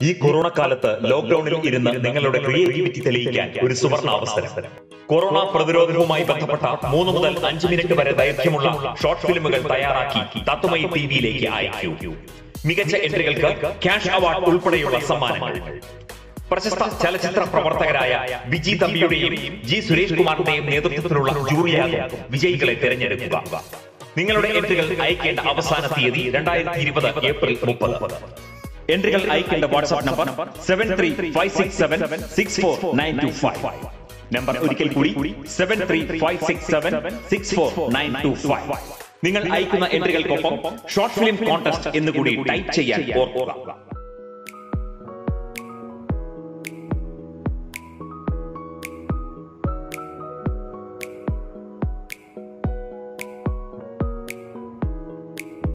ഈ കൊറോണ കാലത്ത് ലോക്ഡൌണിൽ ഇരുന്ന് നിങ്ങളുടെ ക്രിയേറ്റിവിറ്റി തെളിയിക്കാൻ ഒരു സുവർണ അവസരം കൊറോണ പ്രതിരോധവുമായി ബന്ധപ്പെട്ട മൂന്ന് മുതൽ അഞ്ച് മിനിറ്റ് വരെ ദൈർഘ്യമുള്ള ഷോർട്ട് ഫിലിമുകൾ തയ്യാറാക്കി തത്വമയി ടിവിയിലേക്ക് അയക്കൂ മികച്ച എൻട്രികൾക്ക് ക്യാഷ് അവാർഡ് ഉൾപ്പെടെയുള്ള സമ്മാനങ്ങൾ പ്രശസ്ത ചലച്ചിത്ര പ്രവർത്തകരായ വിജി തമ്പിയുടെയും ജി സുരേഷ് കുമാറിന്റെയും നേതൃത്വത്തിലുള്ള ജൂറിയാകും വിജയികളെ തിരഞ്ഞെടുക്കുക നിങ്ങളുടെ എൻട്രികൾ അയക്കേണ്ട അവസാന തീയതി രണ്ടായിരത്തി ഇരുപത് ഏപ്രിൽ മുപ്പത് എൻട്രികൾ അയക്കേണ്ട WhatsApp number seven three five six seven six four nine two five number ഒരിക്കൽ കൂടി seven three five six seven six four nine two five നിങ്ങൾ അയക്കുന്ന എൻട്രികൾക്കൊപ്പം ഷോർട്ട് ഫിലിം കോൺടെസ്റ്റ് എന്ന് കൂടി ടൈപ്പ് ചെയ്യാൻ ഓർക്കുക